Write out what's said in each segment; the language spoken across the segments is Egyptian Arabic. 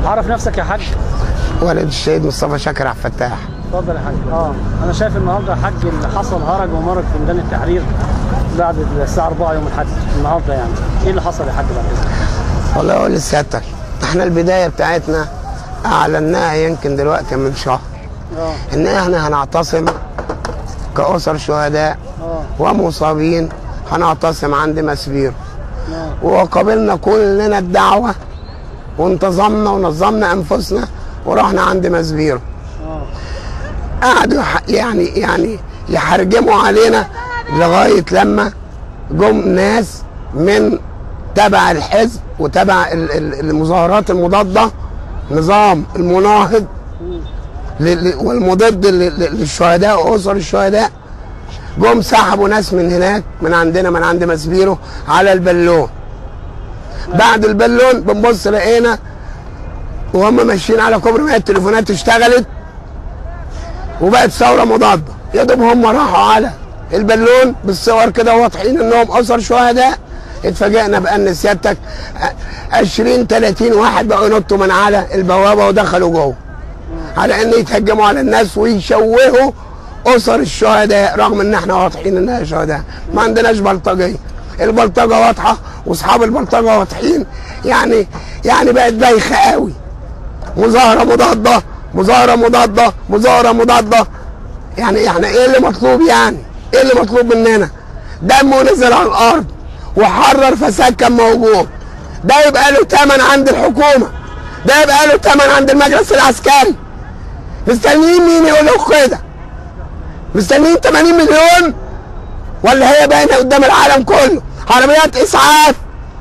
عرف نفسك يا حاج والد الشهيد مصطفى شاكر عبد الفتاح اتفضل يا حاج اه انا شايف النهارده يا حاج اللي حصل هرج ومرج في ميدان التحرير بعد الساعه 4 يوم الاحد النهارده يعني ايه اللي حصل يا حاج بعد اذنك والله اقول لسيادتك احنا البدايه بتاعتنا اعلناها يمكن دلوقتي من شهر اه ان احنا هنعتصم كاسر شهداء اه ومصابين هنعتصم عند مسبير اه وقابلنا كلنا الدعوه وانتظمنا ونظمنا انفسنا ورحنا عند مسبير اه قعدوا يح- يعني يعني يحرجموا علينا لغايه لما جم ناس من تبع الحزب وتبع ال- ال- المظاهرات المضاده نظام المناهض ل- ل- والمضاد ل- ل- للشهداء واسر الشهداء جم سحبوا ناس من هناك من عندنا من عند مسبيرو على البالون بعد البالون بنبص لقينا وهم ماشيين على كوبري ما التليفونات اشتغلت وبقت ثوره مضاده يا دوب هم راحوا على البالون بالصور كده واضحين انهم اسر شهداء اتفاجئنا بان سيادتك 20 30 واحد بقوا ينطوا من على البوابه ودخلوا جوه على ان يتهجموا على الناس ويشوهوا اسر الشهداء رغم ان احنا واضحين انها شهداء ما عندناش بلطجيه البلطجه واضحه واصحاب البلطجه واضحين يعني يعني بقت بايخه قوي مظاهره مضاده مظاهره مضاده مظاهره مضاده يعني احنا ايه اللي مطلوب يعني ايه اللي مطلوب مننا دمه نزل على الارض وحرر فساد كان موجود ده يبقى له ثمن عند الحكومه ده يبقى له ثمن عند المجلس العسكري مستنيين مين يقول له كده مستنيين 80 مليون ولا هي باينه قدام العالم كله عربيات اسعاف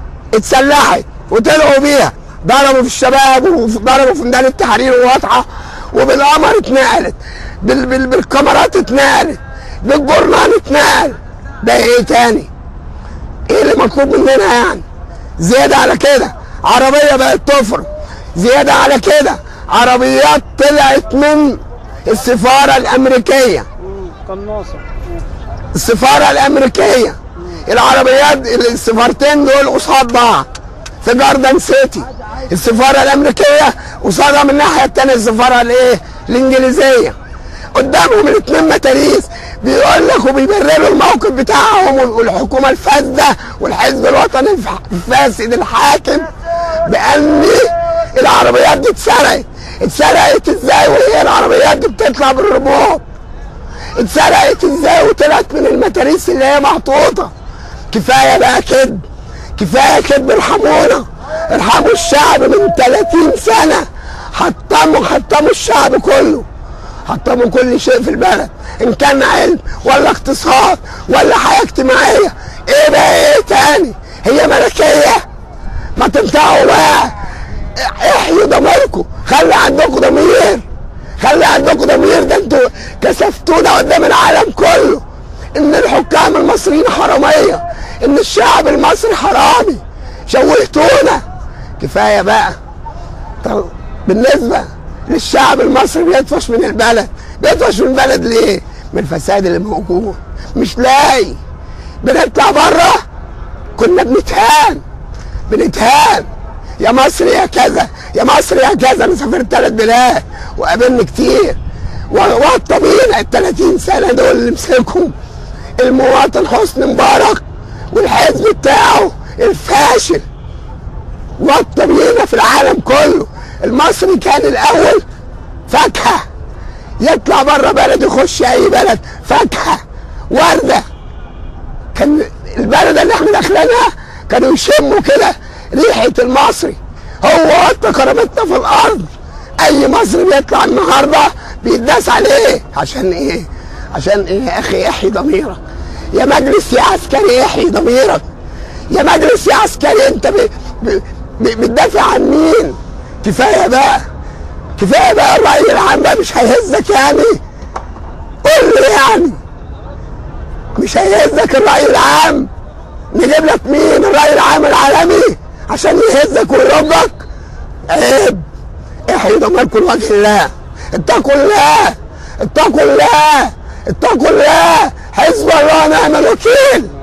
اتسلحت وطلعوا بيها ضربوا في الشباب وضربوا في ميدان التحرير واضحه وبالقمر اتنقلت بال بال بالكاميرات اتنقلت بالجورنال اتنقل ده ايه تاني؟ ايه اللي مطلوب مننا يعني؟ زياده على كده عربيه بقت تفرق زياده على كده عربيات طلعت من السفاره الامريكيه مم. قناصه السفاره الامريكيه العربيات السفارتين دول قصاد بعض في جاردن سيتي السفاره الامريكيه قصادها من الناحيه الثانيه السفاره الايه الانجليزيه قدامهم الاثنين متاريس بيقول لك وبيبرروا الموقف بتاعهم والحكومه الفاسده والحزب الوطني الف- الفاسد الحاكم بان العربيات دي اتسرقت اتسرقت ازاي وهي العربيات دي بتطلع بالريموت اتسرقت ازاي وطلعت من المتاريس اللي هي محطوطه كفايه بقى كذب كفايه كذب ارحمونا ارحموا الشعب من 30 سنه حطموا حطموا الشعب كله حطموا كل شيء في البلد ان كان علم ولا اقتصاد ولا حياه اجتماعيه ايه بقى ايه تاني هي ملكيه ما تنفعوا بقى احيوا ضميركم خلي عندكم ضمير خلي عندكم ضمير ده انتوا كسفتونا قدام العالم كله ان الحكام المصريين حراميه ان الشعب المصري حرامي شوهتونا كفايه بقى طب بالنسبه للشعب المصري بيطفش من البلد بيطفش من البلد ليه من الفساد اللي موجود مش لاقي بنطلع بره كنا بنتهان بنتهان يا مصر يا كذا يا مصر يا كذا انا سافرت ثلاث بلاد وقابلني كتير والطبيعي ال 30 سنه دول اللي مسكهم المواطن حسني مبارك والحزب بتاعه الفاشل وطى بينا في العالم كله المصري كان الاول فاكهه يطلع بره بلد يخش اي بلد فاكهه ورده كان البلد اللي احنا داخلينها كانوا يشموا كده ريحه المصري هو وطى كرامتنا في الارض اي مصري بيطلع النهارده بيتداس عليه عشان ايه عشان ايه يا اخي احيي ضميرك يا مجلس يا عسكري احيي ضميرك يا مجلس يا عسكري انت ب... ب... ب... بتدافع عن مين كفايه بقى كفايه بقى الراي العام بقى مش هيهزك يعني قول لي يعني مش هيهزك الراي العام نجيب لك مين الراي العام العالمي عشان يهزك ويربك عيب احيي ضميركم لوجه الله اتقوا الله اتقوا الله اتقوا الله حزب الله ونعم الوكيل